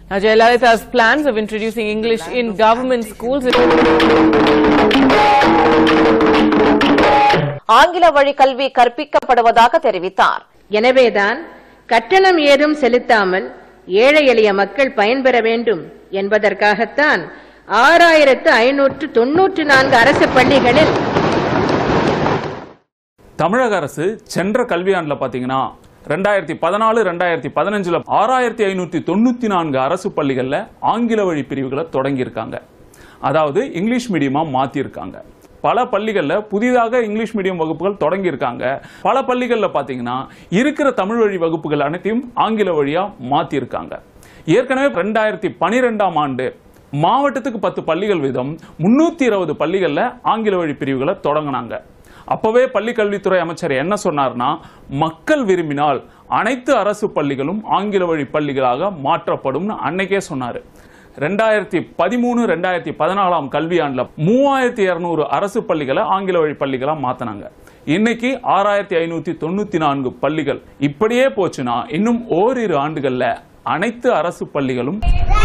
Now, Jayalalitha has plans of introducing English in government schools. ஆங்கில வழி கல்வி கற்பிக்கப்படுவதாக தெரிவித்தார் எனவேதான் கட்டணம் ஏதும் செலுத்தாமல் ஏழை எளிய மக்கள் பயன்பெற வேண்டும் என்பதற்காகத்தான் ஆறாயிரத்து ஐநூற்று தொன்னூற்று நான்கு அரசு பள்ளிகளில் தமிழக அரசு சென்ற கல்வியாண்டில் பார்த்தீங்கன்னா ரெண்டாயிரத்தி பதினாலு ரெண்டாயிரத்தி பதினஞ்சில் ஆறாயிரத்தி ஐநூற்றி தொண்ணூற்றி நான்கு அரசு பள்ளிகளில் ஆங்கில வழி பிரிவுகளை தொடங்கியிருக்காங்க அதாவது இங்கிலீஷ் மீடியமாக மாற்றிருக்காங்க பல பள்ளிகளில் புதிதாக இங்கிலீஷ் மீடியம் வகுப்புகள் தொடங்கியிருக்காங்க பல பள்ளிகளில் பார்த்தீங்கன்னா இருக்கிற தமிழ் வழி வகுப்புகள் அனைத்தையும் ஆங்கில வழியாக மாற்றிருக்காங்க ஏற்கனவே ரெண்டாயிரத்தி பனிரெண்டாம் ஆண்டு மாவட்டத்துக்கு பத்து பள்ளிகள் வீதம் முன்னூற்றி இருபது பள்ளிகளில் ஆங்கில வழி பிரிவுகளை தொடங்கினாங்க அப்பவே பள்ளி கல்வித்துறை அமைச்சர் என்ன சொன்னார்னா மக்கள் விரும்பினால் அனைத்து அரசு பள்ளிகளும் ஆங்கில வழி பள்ளிகளாக மாற்றப்படும்னு அன்னைக்கே சொன்னாரு ரெண்டாயிரத்தி பதிமூணு ரெண்டாயிரத்தி பதினாலாம் கல்வியாண்டில் மூவாயிரத்தி இரநூறு அரசு பள்ளிகளை ஆங்கில வழி பள்ளிகளாக மாற்றினாங்க இன்னைக்கு ஆறாயிரத்தி ஐநூற்றி தொண்ணூற்றி நான்கு பள்ளிகள் இப்படியே போச்சுன்னா இன்னும் ஓரிரு ஆண்டுகளில் அனைத்து அரசு பள்ளிகளும்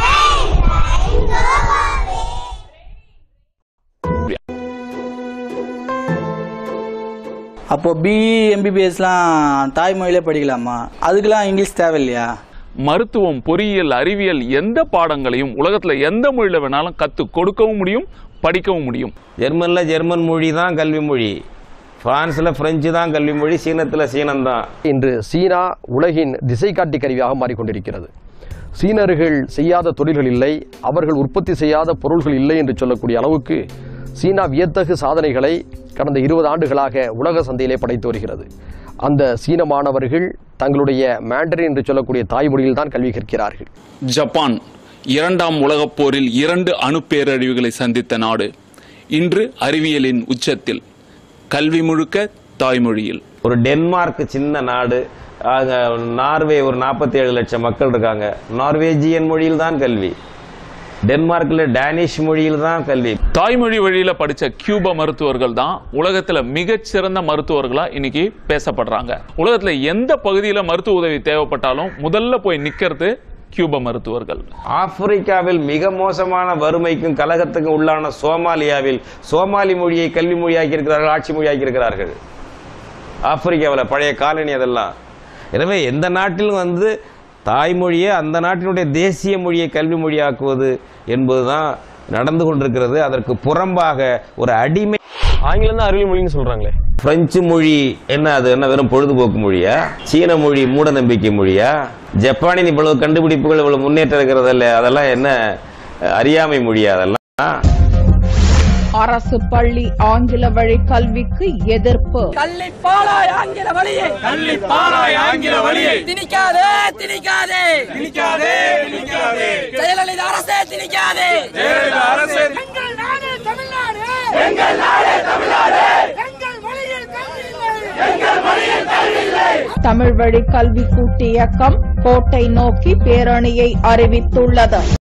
அப்போ பிஇ எம்பிபிஎஸ்லாம் தாய்மொழியிலே படிக்கலாமா அதுக்கெல்லாம் இங்கிலீஷ் தேவையில்லையா மருத்துவம் பொறியியல் அறிவியல் எந்த பாடங்களையும் உலகத்துல எந்த மொழியில வேணாலும் கத்து கொடுக்கவும் முடியும் படிக்கவும் முடியும் ஜெர்மனில் ஜெர்மன் மொழி தான் கல்வி மொழி பிரான்ஸில் பிரெஞ்சு தான் கல்வி மொழி சீனத்தில் சீனம் தான் இன்று சீனா உலகின் திசை காட்டி கருவியாக மாறிக்கொண்டிருக்கிறது சீனர்கள் செய்யாத தொழில்கள் இல்லை அவர்கள் உற்பத்தி செய்யாத பொருள்கள் இல்லை என்று சொல்லக்கூடிய அளவுக்கு சீனா வியத்தகு சாதனைகளை கடந்த இருபது ஆண்டுகளாக உலக சந்தையிலே படைத்து வருகிறது அந்த சீன மாணவர்கள் தங்களுடைய மேண்டரின் என்று சொல்லக்கூடிய தாய்மொழியில் தான் கல்வி கற்கிறார்கள் ஜப்பான் இரண்டாம் உலகப் போரில் இரண்டு அணு பேரழிவுகளை சந்தித்த நாடு இன்று அறிவியலின் உச்சத்தில் கல்வி முழுக்க தாய்மொழியில் ஒரு டென்மார்க் சின்ன நாடு ஆக, நார்வே ஒரு நாற்பத்தி ஏழு லட்சம் மக்கள் இருக்காங்க நார்வேஜியன் மொழியில் தான் கல்வி டென்மார்க்கில் டேனிஷ் மொழியில் தான் கல்வி தாய்மொழி வழியில படிச்ச கியூபா மருத்துவர்கள் தான் உலகத்துல மிகச்சிறந்த மருத்துவர்களா இன்னைக்கு பேசப்படுறாங்க உலகத்துல எந்த பகுதியில மருத்துவ உதவி தேவைப்பட்டாலும் முதல்ல போய் நிக்கிறது கியூபா மருத்துவர்கள் ஆப்பிரிக்காவில் மிக மோசமான வறுமைக்கும் கலகத்துக்கும் உள்ளான சோமாலியாவில் சோமாலி மொழியை கல்வி மொழியாக்கி இருக்கிறார்கள் ஆட்சி மொழியாக்கி இருக்கிறார்கள் ஆப்பிரிக்காவில் பழைய காலனி அதெல்லாம் எனவே எந்த நாட்டிலும் வந்து தாய்மொழியை அந்த நாட்டினுடைய தேசிய மொழியை கல்வி மொழியாக்குவது என்பதுதான் நடந்து கொண்டிருக்கிறது அதற்கு புறம்பாக ஒரு அடிமை ஆங்கிலம் தான் அறிவியல் மொழின்னு சொல்றாங்களே பிரெஞ்சு மொழி என்ன அது என்ன வெறும் பொழுதுபோக்கு மொழியா சீன மொழி மூட நம்பிக்கை மொழியா ஜப்பானின் இவ்வளவு கண்டுபிடிப்புகள் இவ்வளவு முன்னேற்றம் இருக்கிறதில்ல அதெல்லாம் என்ன அஹ், அறியாமை மொழியா அதெல்லாம் அரசு பள்ளி ஆங்கில வழி கல்விக்கு எதிர்ப்பு தமிழ் வழி கல்வி கூட்டு இயக்கம் கோட்டை நோக்கி பேரணியை அறிவித்துள்ளது